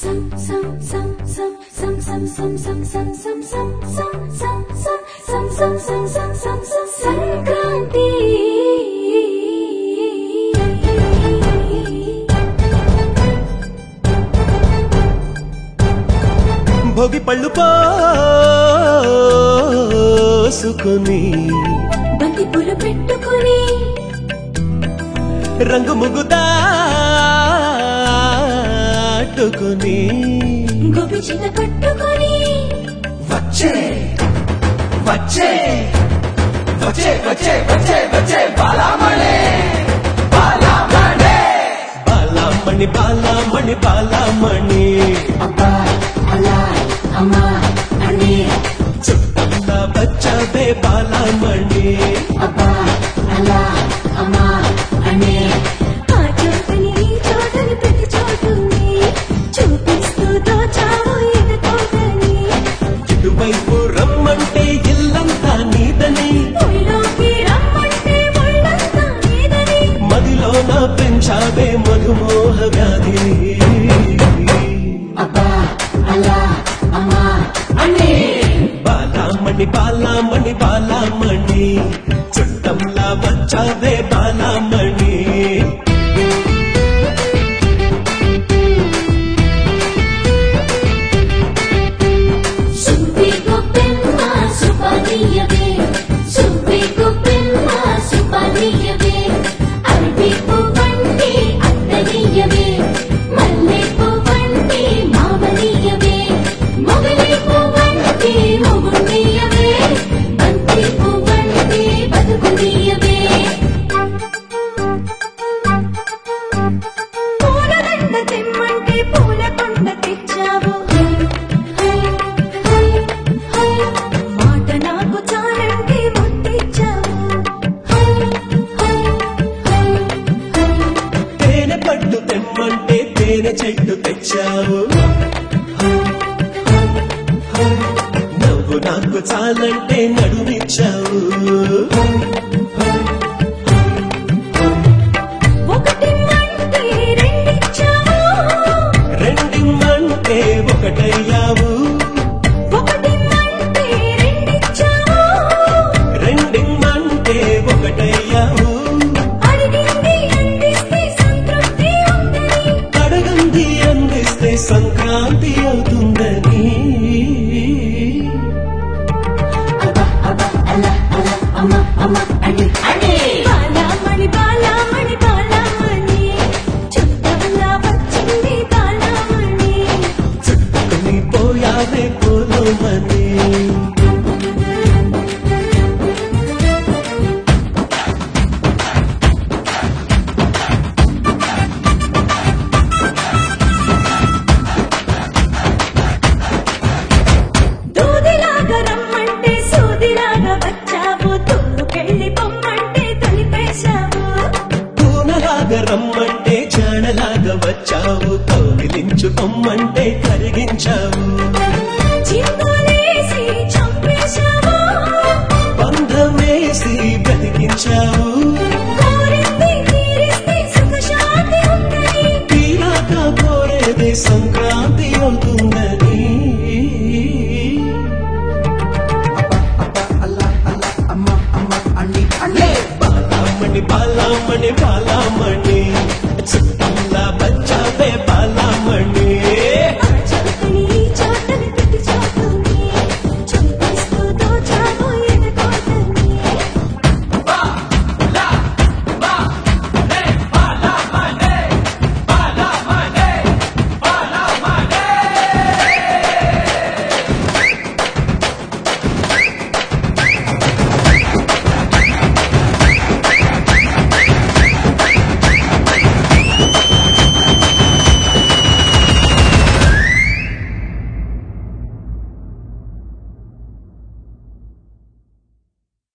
సంక్రాంతి భోగి పళ్ళు పోసుకుని బంతి పూలు పెట్టుకుని రంగు ముగుదాటుకుని గోపి చిన్న కట్టుకుని వచ్చే వచ్చే వచ్చే వచ్చే వచ్చే వచ్చే బాలామణి బాలామణి బాలామణి బాలామణి బాలామణి అబ్బా అలా అమ్మా అని చుట్టంలా వచ్చావే బాలామణి అబ్బా అలా అమ్మా అని ఆ చోటని ఈ చోటని ప్రతి చోటుని చూపిస్తూ దోచావు ఎదుటోటని ఇటువైపు రమ్మంటే ఇల్లంతా నీదని ఒళ్ళోకి రమ్మంటే ఒళ్ళంతా నీదని మదిలో నా పెంచావే మధుమోహ వ్యాధి అబ్బా అలా అమ్మా అని బాలామణి బాలామణి బాలామణి చుట్టంలా వచ్చావే బాలామణి సుబ్బి గొప్పెమ్మ సుపనీయవే సుబ్బి గొప్పెమ్మ సుపనీయవే అరటి పువ్వంటి అత్తనీయవే మల్లె పువ్వంటి మామనీయవే మొగలి పువ్వంటి మొగునీయవే బంతి పువ్వంటి బతుకునీయవే పూలదండ తెమ్మంటే పూల కొండ తెచ్చావు మాట నాకు చాలంటే ముట్టించావు తేనె పట్టు తెమ్మంటే తేనె చెట్టు తెచ్చావు నవ్వు నాకు చాలంటే నడుమిచ్చావు ఒకటి మంటే రెండిచ్చావు రెండిమ్మంటే ఒకటయ్యావు ఒకటి మంటే రెండిచ్చావు రెండిమ్మంటే ఒకటయ్యావు అడిగింది అందిస్తే సంతృప్తి ఉందని అడగంది అందిస్తే సంక్రాంతి అవుతుందని అబ్బా అబ్బా అలా అలా అమ్మా అమ్మా అని అని బాలామణి బాలామణి బాలామణి చుట్టంలా వచ్చింది బాలామణి చుట్టుకుని పోయావే పోలోమని దూదిలాగా రమ్మంటే సూదిలాగా వచ్చావు తూలుకెళ్ళి పొమ్మంటే తొలిపేశావు పూనలాగా రమ్మంటే చాణలాగా వచ్చావు కౌగిలించుకొమ్మంటే కరిగించావు చిందులేసి చంపేశావు బంధమేసి బ్రతికించావు కోరింది తీరిస్తే సుఖశాంతి ఉందని తీరాక కోరేది సంక్రాంతి అవుతుందని అలా అలా అమ్మా అమ్మా అని అని బాలామణి బాలామణి బాలామణి చుట్టంలా వచ్చావే